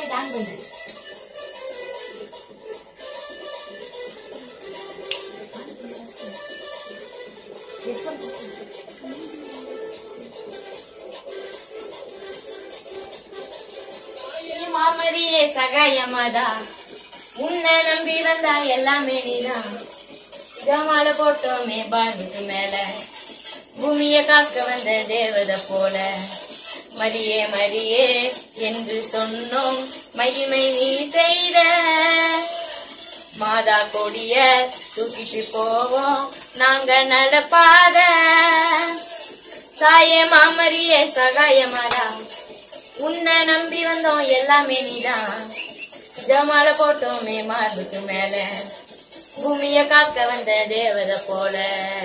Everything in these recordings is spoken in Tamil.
லைட் ஆன் பண்ணு Headphone போட்டு. ஏ மாமரியே சகாயமாதா உன்னை நம்பி வந்தா எல்லாமே நீதான் ஜமால போட்டோமே பாரதிக்கு மேல பூமியை காக்க வந்த தேவதை போல மரியே மரியே என்று சொன்னோம் மகிமை நீ செய்த மாதா கொடிய தூக்கிட்டு போவோம் நாங்க நடப்பாத தாயே மாமரியே சகாயமாதா உன்னை நம்பி வந்தோம் எல்லாமே நீதான் ஜமால போட்டோமே மார்புக்கு மேல பூமிய காக்க வந்த தேவதை போல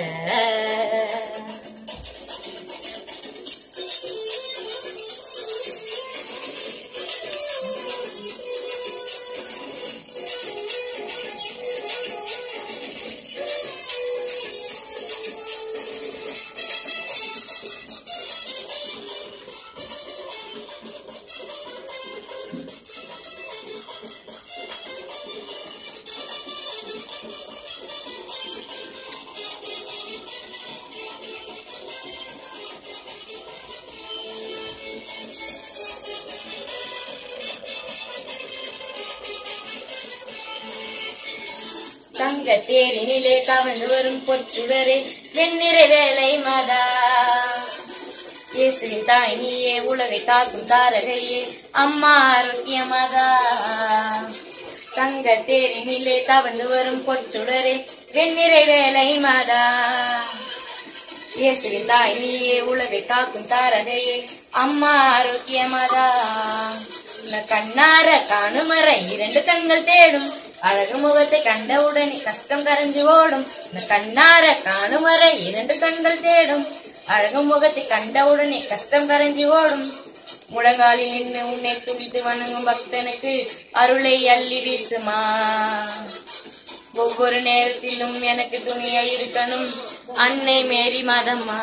தங்க தேரினிலே கவர்ந்து வரும் பொச்சுவரே வெண்ணிறை வேலை மதா இயேசுவின் தாய் நீயே உலகை காக்கும் தாரகையே அம்மா ஆரோக்கியமதா தங்க தேரினிலே கவர்ந்து வரும் பொச்சுடரே வெண்ணிறை வேலை மதா இயேசுவின் தாய் நீயே உலகை காக்கும் தாரகையே அம்மா ஆரோக்கியமதா உன்னை கண்ணார காணுமற இரண்டு கண்கள் தேடும் அழகு முகத்தை கண்டவுடனே கஷ்டம் கரைஞ்சு ஓடும் உன்னை கண்ணார காணுமற இரண்டு கண்கள் தேடும் அழகு முகத்தை கண்டவுடனே கஷ்டம் கரைஞ்சு ஓடும் முழங்காலில் நின்று உன்னை துடித்து வணங்கும் பக்தனுக்கு அருளை அள்ளி வீசுமா ஒவ்வொரு நேரத்திலும் எனக்கு துணியா இருக்கணும் அன்னை மேரி மதம்மா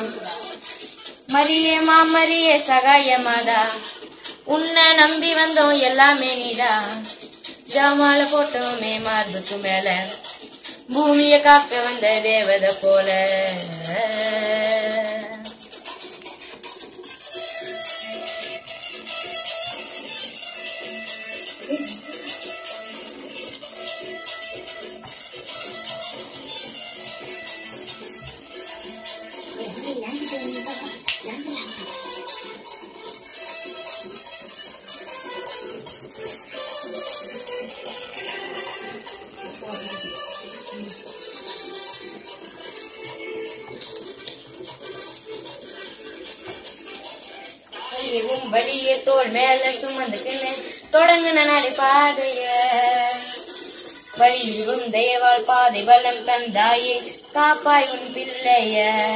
மரியே மாமரியே சகாய மாதா உன்னை நம்பி வந்தோம் எல்லாமே நீதா ஜாமால போட்டோமே மார்புக்கு மேல பூமிய காக்க வந்த தேவதை போல அறிவும் வழிய தோல் மேல சுமந்துக்கின்னு தொடங்குன நடை பாதைய வழியும் தேவால் பாதை பலம் தந்தாயே காப்பாய் உன் பிள்ளைய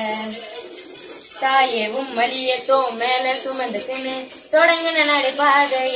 தாயே உம் வழிய தோ மேல சுமந்துக்கின்னு தொடங்குன நடை பாதைய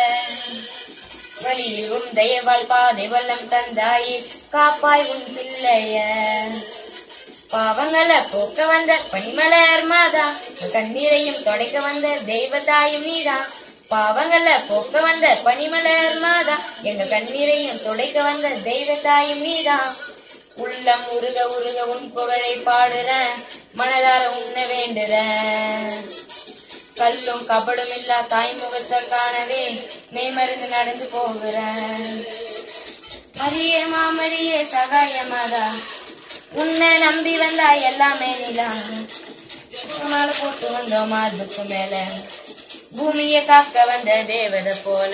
வழியும் தயவால் பாதை வல்லம் தந்தாயே காப்பாய் உன் பிள்ளைய பாவங்களை போக்க வந்த பனிமலர் மாதா கண்ணீரையும் தொடைக்க வந்த தெய்வத்தாயும் நீதான் பாவங்களை போக்க வந்த பனிமலர் மாதா எங்க கண்ணீரையும் துடைக்க வந்த தெய்வத்தாயும் நீதான் உள்ளம் உருக உருக உன் புகழை பாடுறேன் மனதார உண்ண வேண்டுறேன் கல்லும் கபடும் இல்லா தாய்முகத்தை காணவே மேமருந்து நடந்து போகிறேன் மரியே மாமரியே சகாயமாதா உன்னை நம்பி வந்தா எல்லாமே நீதான் மேல போட்டு வந்தோம் மார்புக்கு மேல பூமியை காக்க வந்த தேவதை போல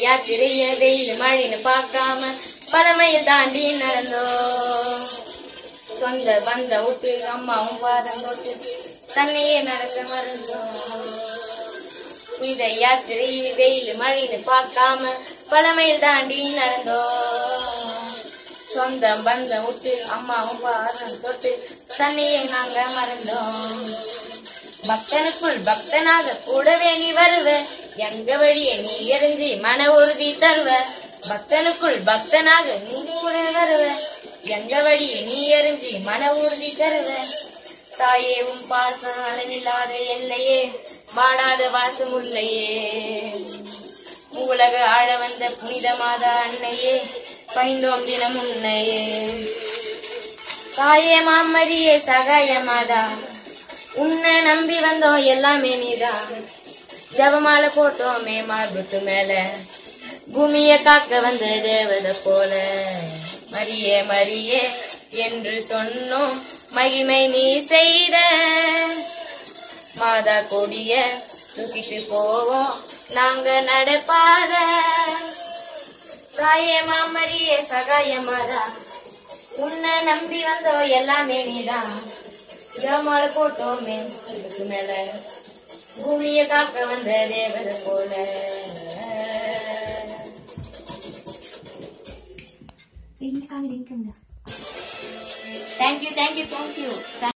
யாத்திரைய வெயில் மழைன்னு பார்க்காம பழமையில் தாண்டி நடந்தோம் சொந்த பந்த விட்டு அம்மாவும் பாதம் போட்டு தன்னையே நடக்க மறந்தோம் புனித யாத்திரை வெயில் மழைன்னு பார்க்காம பழமையில் தாண்டி நடந்தோம் சொந்தம் பந்தம் விட்டு அம்மாவும் பாதம் தொட்டு தன்னையே நாங்க மறந்தோம் பக்தனுக்குள் பக்தனாக கூடவே நீ வருவ எங்க வழியை நீ எரிஞ்சு மன உறுதி தருவ பக்தனுக்குள் பக்தனாக நீ கூட வருவ எங்க வழியை நீ எரிஞ்சு மன உறுதி தருவ தாயே உன் பாசம் அளவில்லாத எல்லையே வாடாத வாசம் உள்ளையே உலக ஆழ வந்த புனித மாதா அன்னையே பணிந்தோம் தினம் உன்னையே தாயே மாமதியே சகாய மாதா உன்னை நம்பி வந்தோம் எல்லாமே நீதான் ஜபமாலை போட்டோமே மார்புக்கு மேல பூமிய காக்க வந்த தேவதை போல மரியே மரியே என்று சொன்னோம் மகிமை நீ செய்த மாதா கொடிய தூக்கிட்டு போவோம் நாங்க நடப்பாத தாயே மாமரியே சகாய மாதா உன்னை நம்பி வந்தோம் எல்லாமே நீதான் ஜமால போட்டோமே இதுக்கு மேல பூமியை காக்க வந்த தேவதை போல தேங்க்யூ தேங்க்யூ தேங்க்யூ